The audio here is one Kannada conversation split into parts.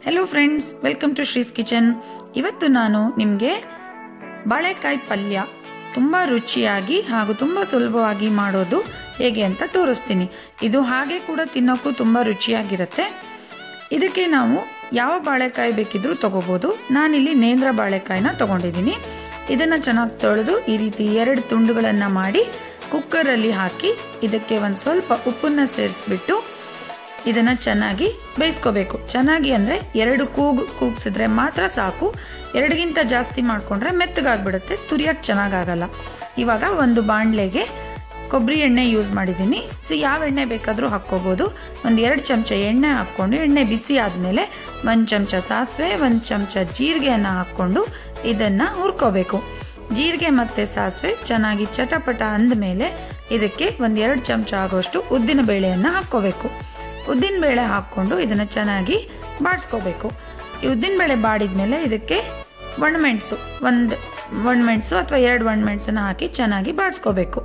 hello friends welcome to Shree's kitchen ಇವತ್ತು ನಾನು ನಿಮಗೆ ಬಾಳೆಕಾಯಿ ಪಲ್ಯ ತುಂಬ ರುಚಿಯಾಗಿ ಹಾಗೂ ತುಂಬ ಸುಲಭವಾಗಿ ಮಾಡೋದು ಹೇಗೆ ಅಂತ ತೋರಿಸ್ತೀನಿ ಇದು ಹಾಗೆ ಕೂಡ ತಿನ್ನೋಕ್ಕೂ ತುಂಬ ರುಚಿಯಾಗಿರುತ್ತೆ ಇದಕ್ಕೆ ನಾವು ಯಾವ ಬಾಳೆಕಾಯಿ ಬೇಕಿದ್ರೂ ತಗೋಬೋದು ನಾನಿಲ್ಲಿ ನೇಂದ್ರ ಬಾಳೆಕಾಯಿನ ತಗೊಂಡಿದ್ದೀನಿ ಇದನ್ನು ಚೆನ್ನಾಗಿ ತೊಳೆದು ಈ ರೀತಿ ಎರಡು ತುಂಡುಗಳನ್ನು ಮಾಡಿ ಕುಕ್ಕರಲ್ಲಿ ಹಾಕಿ ಇದಕ್ಕೆ ಒಂದು ಸ್ವಲ್ಪ ಉಪ್ಪನ್ನು ಸೇರಿಸ್ಬಿಟ್ಟು ಇದನ್ನ ಚೆನ್ನಾಗಿ ಬೇಯಿಸ್ಕೋಬೇಕು ಚೆನ್ನಾಗಿ ಅಂದರೆ ಎರಡು ಕೂಗು ಕೂಗ್ಸಿದ್ರೆ ಮಾತ್ರ ಸಾಕು ಎರಡಿಗಿಂತ ಜಾಸ್ತಿ ಮಾಡಿಕೊಂಡ್ರೆ ಮೆತ್ತಗಾಗ್ಬಿಡುತ್ತೆ ತುರಿಯಕ್ಕೆ ಚೆನ್ನಾಗಾಗಲ್ಲ ಇವಾಗ ಒಂದು ಬಾಣಲೆಗೆ ಕೊಬ್ಬರಿ ಎಣ್ಣೆ ಯೂಸ್ ಮಾಡಿದ್ದೀನಿ ಸೊ ಯಾವ ಎಣ್ಣೆ ಬೇಕಾದರೂ ಹಾಕ್ಕೋಬೋದು ಒಂದು ಎರಡು ಚಮಚ ಎಣ್ಣೆ ಹಾಕ್ಕೊಂಡು ಎಣ್ಣೆ ಬಿಸಿ ಆದಮೇಲೆ ಒಂದು ಚಮಚ ಸಾಸಿವೆ ಒಂದು ಚಮಚ ಜೀರಿಗೆಯನ್ನು ಹಾಕ್ಕೊಂಡು ಇದನ್ನು ಹುರ್ಕೋಬೇಕು ಜೀರಿಗೆ ಮತ್ತು ಸಾಸಿವೆ ಚೆನ್ನಾಗಿ ಚಟಪಟ ಅಂದಮೇಲೆ ಇದಕ್ಕೆ ಒಂದು ಎರಡು ಚಮಚ ಆಗೋಷ್ಟು ಉದ್ದಿನ ಬೇಳೆಯನ್ನು ಹಾಕ್ಕೋಬೇಕು ಉದ್ದಿನ ಬೇಳೆ ಹಾಕ್ಕೊಂಡು ಇದನ್ನು ಚೆನ್ನಾಗಿ ಬಾಡಿಸ್ಕೋಬೇಕು ಈ ಉದ್ದಿನ ಬೇಳೆ ಬಾಡಿದ್ಮೇಲೆ ಇದಕ್ಕೆ ಒಣಮೆಣಸು ಒಂದು ಒಣಮೆಣಸು ಅಥವಾ ಎರಡು ಒಣಮೆಣಸನ್ನ ಹಾಕಿ ಚೆನ್ನಾಗಿ ಬಾಡಿಸ್ಕೋಬೇಕು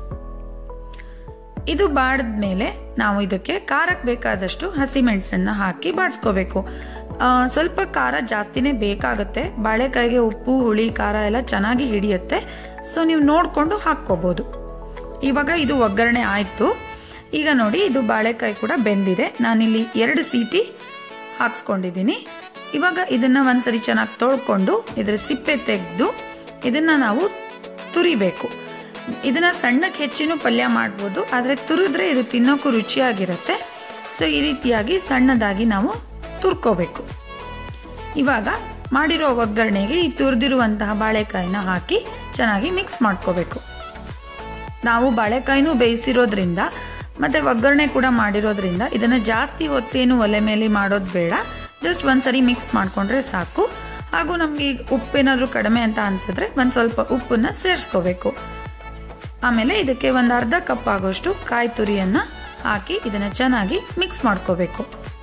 ಇದು ಬಾಡಿದ್ಮೇಲೆ ನಾವು ಇದಕ್ಕೆ ಖಾರಕ್ಕೆ ಬೇಕಾದಷ್ಟು ಹಸಿಮೆಣಸನ್ನ ಹಾಕಿ ಬಾಡಿಸ್ಕೋಬೇಕು ಸ್ವಲ್ಪ ಖಾರ ಜಾಸ್ತಿನೇ ಬೇಕಾಗುತ್ತೆ ಬಾಳೆಕಾಯಿಗೆ ಉಪ್ಪು ಹುಳಿ ಖಾರ ಎಲ್ಲ ಚೆನ್ನಾಗಿ ಹಿಡಿಯುತ್ತೆ ಸೊ ನೀವು ನೋಡಿಕೊಂಡು ಹಾಕ್ಕೋಬೋದು ಇವಾಗ ಇದು ಒಗ್ಗರಣೆ ಆಯಿತು ಈಗ ನೋಡಿ ಇದು ಬಾಳೆಕಾಯಿ ಕೂಡ ಬೆಂದಿದೆ ನಾನಿಲ್ಲಿ ಎರಡು ಸೀಟಿ ಹಾಕ್ಸ್ಕೊಂಡಿದ್ದೀನಿ ಇವಾಗ ಇದನ್ನ ಒಂದ್ಸರಿ ಚೆನ್ನಾಗಿ ತೊಳ್ಕೊಂಡು ಇದರ ಸಿಪ್ಪೆ ತೆಗೆದು ಇದನ್ನ ನಾವು ತುರಿಬೇಕು ಇದನ್ನ ಸಣ್ಣಕ್ಕೆ ಹೆಚ್ಚಿನೂ ಪಲ್ಯ ಮಾಡ್ಬೋದು ಆದರೆ ತುರಿದ್ರೆ ಇದು ತಿನ್ನೋಕ್ಕೂ ರುಚಿಯಾಗಿರುತ್ತೆ ಸೊ ಈ ರೀತಿಯಾಗಿ ಸಣ್ಣದಾಗಿ ನಾವು ತುರ್ಕೋಬೇಕು ಇವಾಗ ಮಾಡಿರೋ ಒಗ್ಗರಣೆಗೆ ಈ ತುರಿದಿರುವಂತಹ ಬಾಳೆಕಾಯಿನ ಹಾಕಿ ಚೆನ್ನಾಗಿ ಮಿಕ್ಸ್ ಮಾಡ್ಕೋಬೇಕು ನಾವು ಬಾಳೆಕಾಯಿನೂ ಬೇಯಿಸಿರೋದ್ರಿಂದ ಮತ್ತೆ ಒಗ್ಗರಣೆ ಕೂಡ ಮಾಡಿರೋದ್ರಿಂದ ಇದನ್ನ ಜಾಸ್ತಿ ಹೊತ್ತೇನು ಒಲೆ ಮೇಲೆ ಮಾಡೋದು ಬೇಡ ಜಸ್ಟ್ ಒಂದ್ಸರಿ ಮಿಕ್ಸ್ ಮಾಡ್ಕೊಂಡ್ರೆ ಸಾಕು ಹಾಗೂ ನಮಗೆ ಉಪ್ಪೇನಾದ್ರೂ ಕಡಿಮೆ ಅಂತ ಅನ್ಸಿದ್ರೆ ಒಂದು ಸ್ವಲ್ಪ ಉಪ್ಪನ್ನ ಸೇರಿಸ್ಕೋಬೇಕು ಆಮೇಲೆ ಇದಕ್ಕೆ ಒಂದು ಅರ್ಧ ಕಪ್ ಆಗೋಷ್ಟು ಕಾಯಿ ತುರಿಯನ್ನ ಹಾಕಿ ಇದನ್ನ ಚೆನ್ನಾಗಿ ಮಿಕ್ಸ್ ಮಾಡ್ಕೋಬೇಕು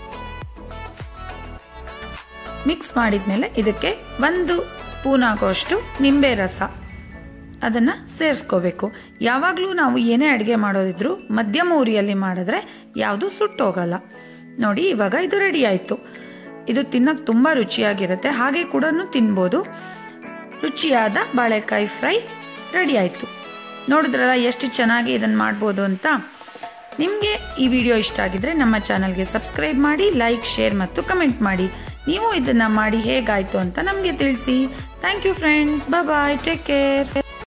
ಮಿಕ್ಸ್ ಮಾಡಿದ್ಮೇಲೆ ಇದಕ್ಕೆ ಒಂದು ಸ್ಪೂನ್ ಆಗೋಷ್ಟು ನಿಂಬೆ ರಸ ಅದನ್ನು ಸೇರಿಸ್ಕೋಬೇಕು ಯಾವಾಗಲೂ ನಾವು ಏನೇ ಅಡುಗೆ ಮಾಡೋದಿದ್ರು ಮಧ್ಯಮ ಉರಿಯಲ್ಲಿ ಮಾಡಿದ್ರೆ ಯಾವುದು ಸುಟ್ಟೋಗಲ್ಲ ನೋಡಿ ಇವಾಗ ಇದು ರೆಡಿ ಆಯಿತು ಇದು ತಿನ್ನೋಕೆ ತುಂಬ ರುಚಿಯಾಗಿರುತ್ತೆ ಹಾಗೆ ಕೂಡ ತಿನ್ಬೋದು ರುಚಿಯಾದ ಬಾಳೆಕಾಯಿ ಫ್ರೈ ರೆಡಿ ಆಯಿತು ನೋಡಿದ್ರಲ್ಲ ಎಷ್ಟು ಚೆನ್ನಾಗಿ ಇದನ್ನು ಮಾಡ್ಬೋದು ಅಂತ ನಿಮಗೆ ಈ ವಿಡಿಯೋ ಇಷ್ಟ ಆಗಿದ್ರೆ ನಮ್ಮ ಚಾನಲ್ಗೆ ಸಬ್ಸ್ಕ್ರೈಬ್ ಮಾಡಿ ಲೈಕ್ ಶೇರ್ ಮತ್ತು ಕಮೆಂಟ್ ಮಾಡಿ ನೀವು ಇದನ್ನು ಮಾಡಿ ಹೇಗಾಯಿತು ಅಂತ ನಮಗೆ ತಿಳಿಸಿ thank you friends bye take care